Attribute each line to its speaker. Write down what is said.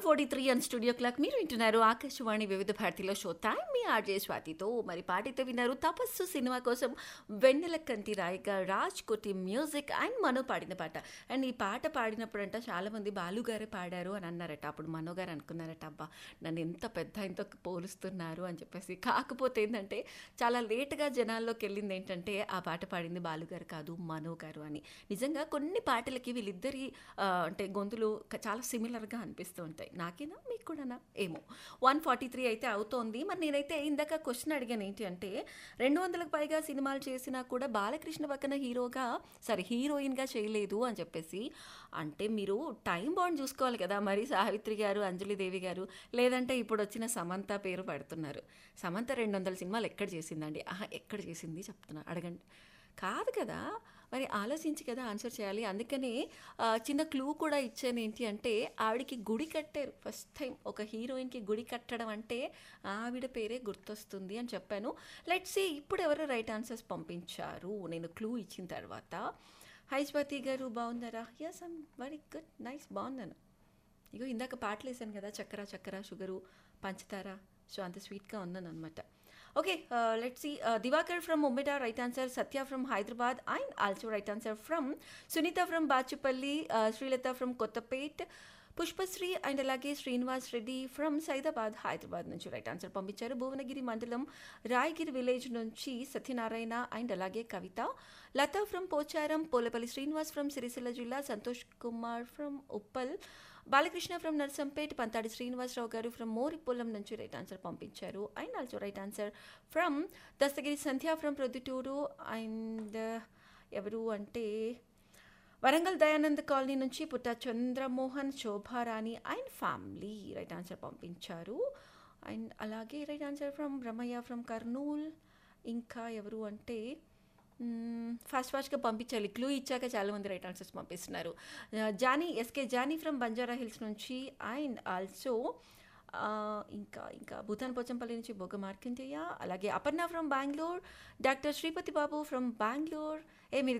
Speaker 1: forty three and studio clock మీరు వింటున్నారు ఆకాశవాణి వివిధ భారతిలో షో టైం మీ ఆర్జే స్వాతితో మరి పాటితో విన్నారు తపస్సు సినిమా కోసం వెన్నెల కంటి రాయిక రాజ్ కోటి మ్యూజిక్ అండ్ మనో పాడిన పాట అండ్ ఈ పాట పాడినప్పుడంట చాలామంది బాలుగారే పాడారు అని అన్నారట అప్పుడు మనో గారు అనుకున్నారట అబ్బా నన్ను ఎంత పెద్ద ఆయనతో పోలుస్తున్నారు అని చెప్పేసి కాకపోతే ఏంటంటే చాలా లేట్గా జనాల్లోకి వెళ్ళింది ఏంటంటే ఆ పాట పాడింది బాలుగారు కాదు మనో గారు అని నిజంగా కొన్ని పాటలకి వీళ్ళిద్దరి ఆ, అంటే గొంతులు క- చాలా సిమిలర్గా అనిపిస్తూ ఉంటాయి నాకేనా మీకు కూడానా ఏమో వన్ ఫార్టీ త్రీ అయితే అవుతోంది మరి నేనైతే ఇందాక క్వశ్చన్ అడిగాను ఏంటి అంటే రెండు వందలకు పైగా సినిమాలు చేసినా కూడా బాలకృష్ణ పక్కన హీరోగా సరే హీరోయిన్గా చేయలేదు అని చెప్పేసి అంటే మీరు టైం బాండ్ చూసుకోవాలి కదా మరి సావిత్రి గారు అంజలిదేవి గారు లేదంటే ఇప్పుడు వచ్చిన సమంత పేరు పెడుతున్నారు సమంత రెండు వందల సినిమాలు ఎక్కడ చేసిందండి ఆహా ఎక్కడ చేసింది చెప్తున్నా అడగండి కాదు కదా మరి ఆలోచించి కదా ఆన్సర్ చేయాలి అందుకనే ఆ, చిన్న క్లూ కూడా ఇచ్చాను ఏంటి అంటే ఆవిడకి గుడి కట్టారు ఫస్ట్ టైం ఒక హీరోయిన్కి గుడి కట్టడం అంటే ఆవిడ పేరే గుర్తొస్తుంది అని చెప్పాను లెట్స్ సీ ఇప్పుడు ఎవరు రైట్ ఆన్సర్స్ పంపించారు నేను క్లూ ఇచ్చిన తర్వాత హై స్వాతి గారు బాగున్నారా yes I'm very good nice బాగున్నాను ఇగో ఇందాక పాటలు వేసాను కదా చక్కెర చక్కెర షుగరు పంచదార సో అంత స్వీట్గా ఉన్నాను అనమాట okay let see Divakar from ఉమ్మిట right answer Satya from Hyderabad and also right answer from Sunitha from Bachupally Srilatha from Kothapet Pushpasri and అలాగే శ్రీనివాస్ రెడ్డి ఫ్రమ్ సైదాబాద్ హైదరాబాద్ నుంచి రైట్ ఆన్సర్ పంపించారు భువనగిరి మండలం రాయగిరి విలేజ్ నుంచి సత్యనారాయణ అండ్ అలాగే కవిత లతా ఫ్రమ్ పోచారం పోలపల్లి శ్రీనివాస్ ఫ్రమ్ సిరిసిల్ల జిల్లా Santosh Kumar from Uppal Balakrishna from Narsampet Panthadi Srinivasarao garu from Moripolam నుంచి రైట్ ఆన్సర్ పంపించారు and also right answer from Dastagiri Sandhya from Proddatur and ఎవరు అంటే వరంగల్ దయానంద్ కాలనీ నుంచి Putta Chandramohan Shobharani and family right answer పంపించారు అండ్ అలాగే right answer from Brahmaiah from Kurnool ఇంకా ఎవరు అంటే ఫాస్ట్ ఫాస్ట్గా పంపించాలి క్లూ ఇచ్చాక చాలామంది రైట్ ఆన్సర్స్ పంపిస్తున్నారు ఆ, Jani SK Jani from Banjara Hills నుంచి అండ్ ఆల్సో ఇంకా ఇంకా భూతాన్ పోచంపల్లి నుంచి బొగ్గ మార్కండేయ అలాగే Aparna from Bengaluru doctor Sripathi Babu from Bengaluru ఏ మీరు